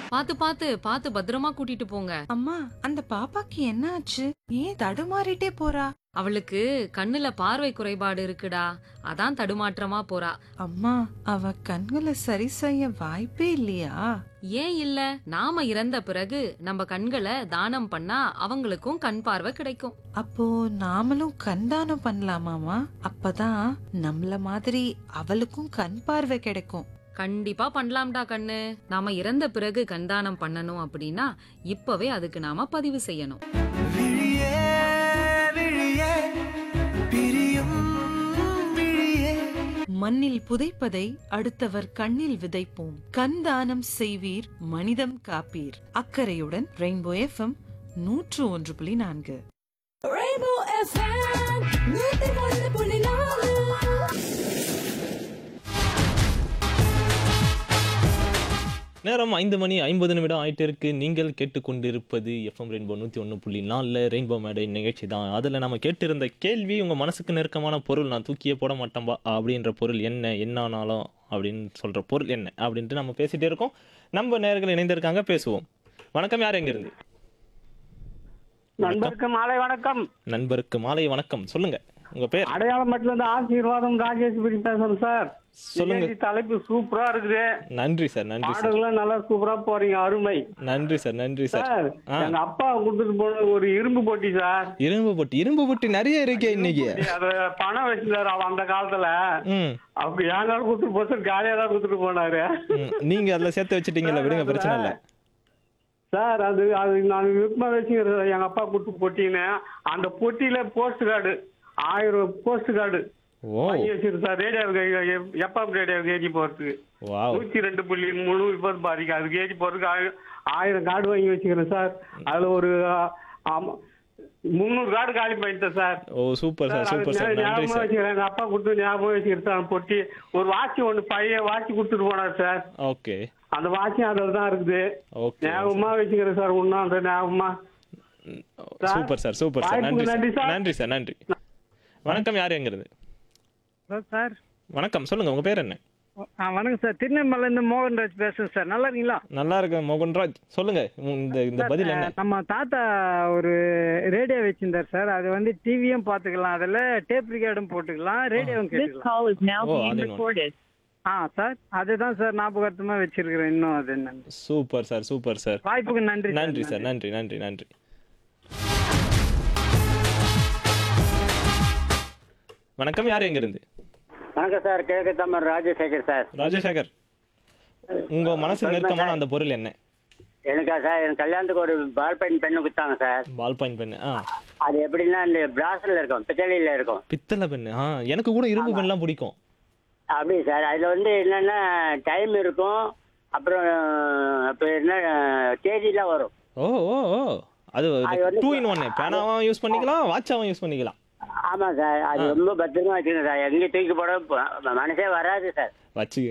பாத்து பாத்து பாத்து பத்திரமா கூட்டிட்டு போங்க அம்மா அந்த பாப்பாக்கு என்ன ஆச்சு ஏன் தடுமாறிட்டே போறா அவளுக்கு கண்ணுல பார்வை குறைபாடு இருக்குடா அதான் தடுமாற்றமா போறா அம்மா அவ கண்களை சரி செய்ய வாய்ப்பே இல்லையா ஏன் இல்ல நாம இறந்த பிறகு நம்ம கண்களை தானம் பண்ணா அவங்களுக்கும் கண் பார்வை கிடைக்கும் அப்போ நாமளும் கண் தானம் பண்ணலாமாமா அப்பதான் நம்மள மாதிரி அவளுக்கும் கண் பார்வை கிடைக்கும் கண்டிப்பா பண்ணலாம்டா கண்ணு நாம இறந்த பிறகு கண்தானம் பண்ணணும் அப்படின்னா இப்பவே அதுக்கு நாம பதிவு செய்யணும் விழியே விழியே பிரியும் விழியே மண்ணில் புதைப்பதை அடுத்தவர் கண்ணில் விதைப்போம் கண் தானம் செய்வீர் மனிதம் காப்பீர் அக்கறையுடன் ரெயின்போ எஃப்எம் நூற்று ஒன்று புள்ளி நான்கு Rainbow FM, நூத்தி ஒன்று புள்ளி நாலு. நேரம் ஐந்து மணி ஐம்பது நிமிடம் ஆயிட்டு இருக்கு நீங்கள் கேட்டுக்கொண்டிருப்பது எஃப்எம் ரெயின்போ நூற்றி ஒன்று புள்ளி நாலில் ரெயின்போ மேடை நிகழ்ச்சி தான் அதில் நம்ம கேட்டிருந்த கேள்வி உங்கள் மனசுக்கு நெருக்கமான பொருள் நான் தூக்கியே போட மாட்டேன்பா அப்படின்ற பொருள் என்ன என்னானாலும் அப்படின்னு சொல்கிற பொருள் என்ன அப்படின்ட்டு நம்ம பேசிகிட்டே இருக்கோம் நம்ம நேர்கள் இணைந்திருக்காங்க பேசுவோம் வணக்கம் யார் எங்கிருந்து நண்பருக்கு மாலை வணக்கம் நண்பருக்கு மாலை வணக்கம் சொல்லுங்க உங்க பேர் அடையாளம் மட்டும் இருந்து ஆசீர்வாதம் ராஜேஸ்வரி பேசுறேன் சார் சொல்லுங்க. நிகழ்ச்சி தலைப்பு சூப்பரா இருக்குது நன்றி சார் நன்றி சார் பாடல்களும் நல்லா சூப்பரா போறீங்க அருமை நன்றி சார் நன்றி சார் சார் ஆ. எங்க அப்பா கொடுத்துட்டு போன ஒரு இரும்பு போட்டி சார் இரும்பு பொட்டி இரும்பு பொட்டி நிறைய இருக்கே இன்னைக்கு அது பணம் வச்சிருந்தாரு அவ அந்த காலத்துல ம் அவங்க ஏங்கால கொடுத்துட்டு போச்சு காலியா தான் கொடுத்துட்டு போனாரு ம். நீங்க அதுல சேர்த்து வச்சிட்டீங்கல்ல விடுங்க பிரச்சனை இல்லை சார் அது அது நான் விருப்பமா வச்சுக்கிறேன் எங்க அப்பா கொடுத்து பொட்டின்னு அந்த பொட்டியில போஸ்ட் கார்டு ஆயிரம் போஸ்ட் கார்டு ஓ வாங்கி வச்சிருக்கு சார் ரேடியோவுக்கு எஃப்எம் ரேடியோவுக்கு ஏஜி போறதுக்கு வாவ் நூத்தி ரெண்டு புள்ளி மூணு இப்போது பாதிக்கு அதுக்கு ஏஜி போறதுக்கு ஆயிரம் ஆயிரம் கார்டு வாங்கி வச்சுக்கிறேன் சார் அதுல ஒரு ஆ, ஆமா முந்நூறு கார்டு காலி பண்ணிட்டேன் சார் ஓ சூப்பர் சார் சார், அது சூப்பர் சார் நன்றி ஞாபகமா சார் வச்சுக்கிறேன் எங்க அப்பா கொடுத்து ஞாபகம் வச்சுக்கிறேன் சார் பொட்டி ஒரு வாட்ச் ஒண்ணு பழைய வாட்ச் கொடுத்துட்டு போனார் சார் ஓகே அந்த வாட்ச் அதில் தான் இருக்குது ஓகே ஞாபகமா வச்சுக்கிறேன் சார் ஒன்னும் அந்த ஞாபகமா sir, super sir super sir வாய்ப்புக்கு நன்றி நன்றி சார் சார். நன்றி சார் நன்றி வணக்கம் யார் எங்கிறது சார் வணக்கம் சொல்லுங்க உங்க பேர் என்ன வணக்கம் சார் திருநெல்வேலிருந்து மோகன்ராஜ் பேசுறேன் சார் நல்லா இருக்கீங்களா நல்லா இருக்கு மோகன்ராஜ் சொல்லுங்க உங்க- இந்த இந்த பதில் என்ன நம்ம தாத்தா ஒரு ரேடியோ வச்சிருந்தார் சார் அது வந்து டிவியும் பாத்துக்கலாம் அதுல டேப் ரிகார்டும் போட்டுக்கலாம் ரேடியோவும் This கேட்டுக்கலாம் call is now Oh, being all in one. recorded. ஆ சார் அதுதான் சார் ஞாபகார்த்தமா வச்சிருக்கிறேன் இன்னும் அது என்னன்னு சூப்பர் சார் சூப்பர் சார் வாய்ப்புக்கு நன்றி நன்றி சார் நன்றி நன்றி நன்றி வணக்கம் யார் எங்கிருந்து வணக்கம் சார் கிழக்கு தமிழ் ராஜசேகர் சார் ராஜசேகர் உங்க மனசு நெருக்கமான அந்த பொருள் என்ன எனக்கா சார் என் கல்யாணத்துக்கு ஒரு பால் பென் பெண்ணு கொடுத்தாங்க சார் பால் பாயிண்ட் பென் ஆ அது எப்படின்னா இந்த பிராஸ்ல இருக்கும் பித்தளையில இருக்கும் பித்தளை பென் ஆ எனக்கு கூட இரும்பு பென்லாம் பிடிக்கும் அப்படி சார் அதுல வந்து என்னன்னா டைம் இருக்கும் அப்புறம் அப்ப என்ன தேதியெல்லாம் வரும் ஓ ஓ ஓ அது அது வந்து- டூ இன் ஒன் பேனாவும் யூஸ் பண்ணிக்கலாம் வாட்சாவும் யூஸ் பண்ணிக்கலாம் ஆமா சார் அது ரொம்ப பத்திரமா வச்சுக்கணும் சார் எங்கேயும் தூக்கி போட மனசே வராது சார் வச்சு